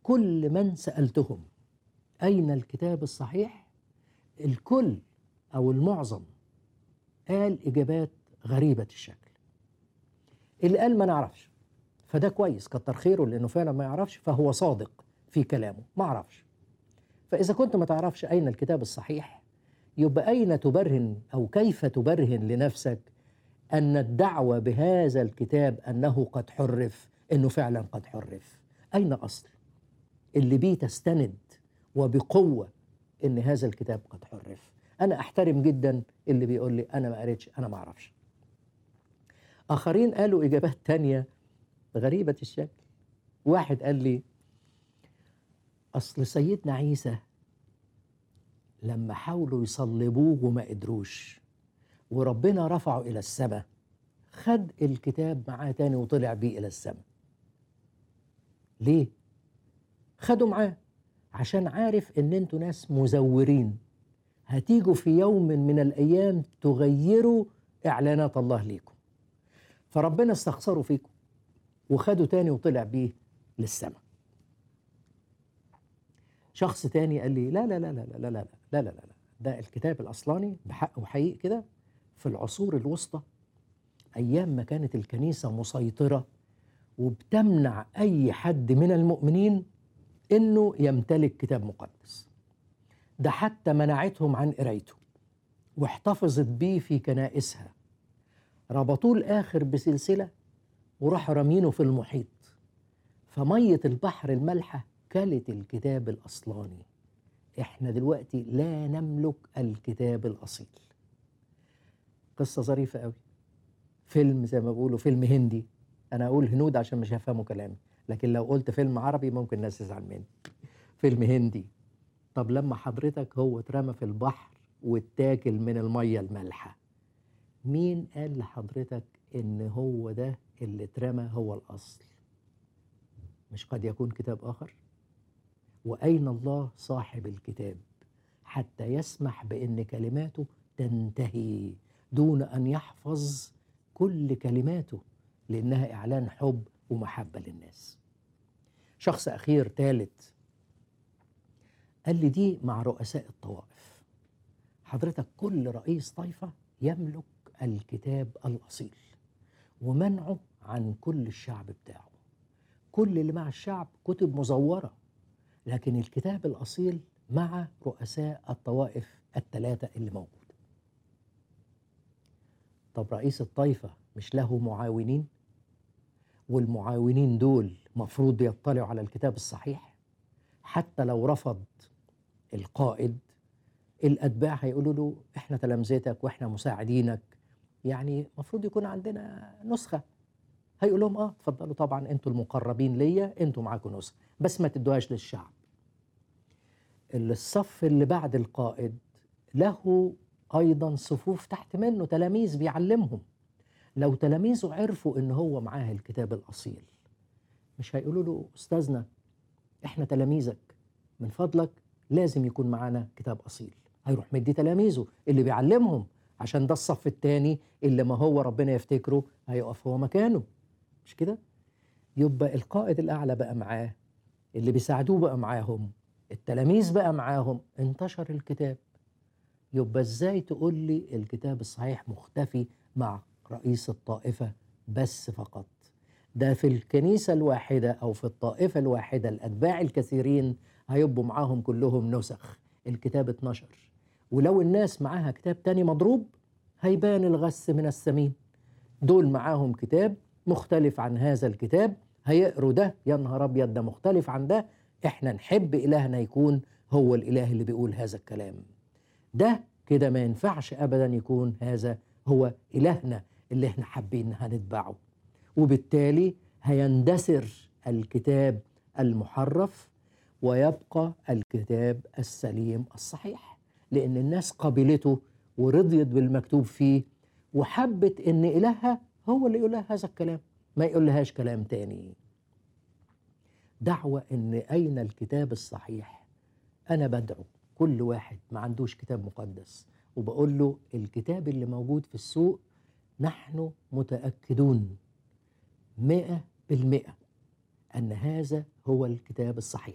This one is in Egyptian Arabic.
كل من سألتهم أين الكتاب الصحيح الكل أو المعظم قال إجابات غريبة الشكل اللي قال ما نعرفش فده كويس كتر خيره لأنه فعلا ما يعرفش فهو صادق في كلامه ما أعرفش فإذا كنت ما تعرفش أين الكتاب الصحيح يبقى أين تبرهن أو كيف تبرهن لنفسك أن الدعوة بهذا الكتاب أنه قد حرف أنه فعلا قد حرف أين أصل اللي بيه تستند وبقوة أن هذا الكتاب قد حرف أنا أحترم جدا اللي بيقول لي أنا ما قريتش أنا ما أعرفش آخرين قالوا إجابات تانية غريبة الشكل واحد قال لي أصل سيدنا عيسى لما حاولوا يصلبوه وما قدروش وربنا رفعه إلى السماء خد الكتاب معاه تاني وطلع بيه إلى السماء ليه؟ خدوا معاه عشان عارف ان انتوا ناس مزورين هتيجوا في يوم من الايام تغيروا اعلانات الله ليكم فربنا استخسروا فيكم وخدوا تاني وطلع بيه للسماء شخص تاني قال لي لا لا لا لا لا لا لا لا لا لا ده الكتاب الاصلاني بحق وحقيقي كده في العصور الوسطى ايام ما كانت الكنيسه مسيطره وبتمنع اي حد من المؤمنين انه يمتلك كتاب مقدس ده حتى منعتهم عن قرايته واحتفظت بيه في كنائسها ربطوه الاخر بسلسله وراحوا رامينه في المحيط فميه البحر المالحه كلت الكتاب الاصلاني احنا دلوقتي لا نملك الكتاب الاصيل قصه ظريفه قوي فيلم زي ما بيقولوا فيلم هندي انا اقول هنود عشان مش هيفهموا كلامي لكن لو قلت فيلم عربي ممكن الناس تزعل مني فيلم هندي طب لما حضرتك هو اترمى في البحر واتاكل من الميه المالحه مين قال لحضرتك ان هو ده اللي اترمى هو الاصل مش قد يكون كتاب اخر واين الله صاحب الكتاب حتى يسمح بان كلماته تنتهي دون ان يحفظ كل كلماته لانها اعلان حب ومحبه للناس شخص اخير ثالث قال لي دي مع رؤساء الطوائف حضرتك كل رئيس طائفه يملك الكتاب الاصيل ومنعه عن كل الشعب بتاعه كل اللي مع الشعب كتب مزوره لكن الكتاب الاصيل مع رؤساء الطوائف الثلاثه اللي موجوده طب رئيس الطائفه مش له معاونين والمعاونين دول مفروض يطلعوا على الكتاب الصحيح حتى لو رفض القائد الاتباع هيقولوا له احنا تلامذتك واحنا مساعدينك يعني المفروض يكون عندنا نسخه هيقول لهم اه اتفضلوا طبعا انتوا المقربين ليا انتوا معاكم نسخه بس ما تدوهاش للشعب الصف اللي بعد القائد له ايضا صفوف تحت منه تلاميذ بيعلمهم لو تلاميذه عرفوا ان هو معاه الكتاب الاصيل مش هيقولوا له استاذنا احنا تلاميذك من فضلك لازم يكون معانا كتاب اصيل هيروح مدي تلاميذه اللي بيعلمهم عشان ده الصف الثاني اللي ما هو ربنا يفتكره هيقف هو مكانه مش كده يبقى القائد الاعلى بقى معاه اللي بيساعدوه بقى معاهم التلاميذ بقى معاهم انتشر الكتاب يبقى ازاي تقول لي الكتاب الصحيح مختفي مع رئيس الطائفة بس فقط ده في الكنيسة الواحدة أو في الطائفة الواحدة الأتباع الكثيرين هيبقوا معاهم كلهم نسخ الكتاب 12 ولو الناس معاها كتاب تاني مضروب هيبان الغث من السمين دول معاهم كتاب مختلف عن هذا الكتاب هيقروا ده يا نهار ابيض ده مختلف عن ده احنا نحب الهنا يكون هو الاله اللي بيقول هذا الكلام ده كده ما ينفعش ابدا يكون هذا هو الهنا اللي احنا حابين هنتبعه وبالتالي هيندثر الكتاب المحرف ويبقى الكتاب السليم الصحيح لان الناس قبلته ورضيت بالمكتوب فيه وحبت ان الهها هو اللي يقول لها هذا الكلام ما يقول لهاش كلام تاني دعوة ان اين الكتاب الصحيح انا بدعو كل واحد ما عندوش كتاب مقدس وبقول له الكتاب اللي موجود في السوق نحن متأكدون مئة بالمئة أن هذا هو الكتاب الصحيح